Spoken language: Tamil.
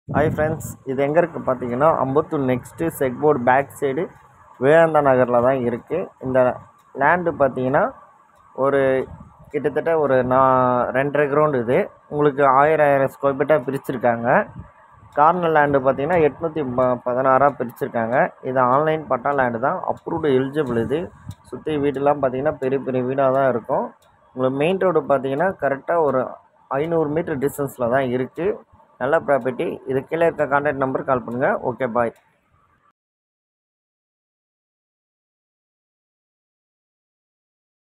ஹாய் ஃப்ரெண்ட்ஸ் இது எங்கே இருக்குது பார்த்தீங்கன்னா Ambattur next check board back side Vivekananda நகரில் தான் இருக்குது இந்த லேண்டு பார்த்தீங்கன்னா ஒரு கிட்டத்தட்ட ஒரு நான் ரெண்டரை கிரவுண்டு இது உங்களுக்கு ஆயிரம் ஆயிரம் ஸ்கொயர் ஃபீட்டாக பிரிச்சிருக்காங்க கார்னர் லேண்டு பார்த்தீங்கன்னா எட்நூற்றி ப பதினாறாக பிரிச்சிருக்காங்க இது ஆன்லைன் பட்டா லேண்டு தான் அப்ரூவ்டு எலிஜிபிள் இது சுற்றி வீடுலாம் பார்த்தீங்கன்னா பெரிய பெரிய வீடாக தான் இருக்கும் உங்களுக்கு மெயின் ரோடு பார்த்தீங்கன்னா கரெக்டாக ஒரு ஐநூறு மீட்டர் டிஸ்டன்ஸில் தான் இருக்குது நல்ல ப்ராப்பர்ட்டி இது கீழே இருக்க கான்டாக்ட் நம்பர் கால் பண்ணுங்கள் ஓகே பாய்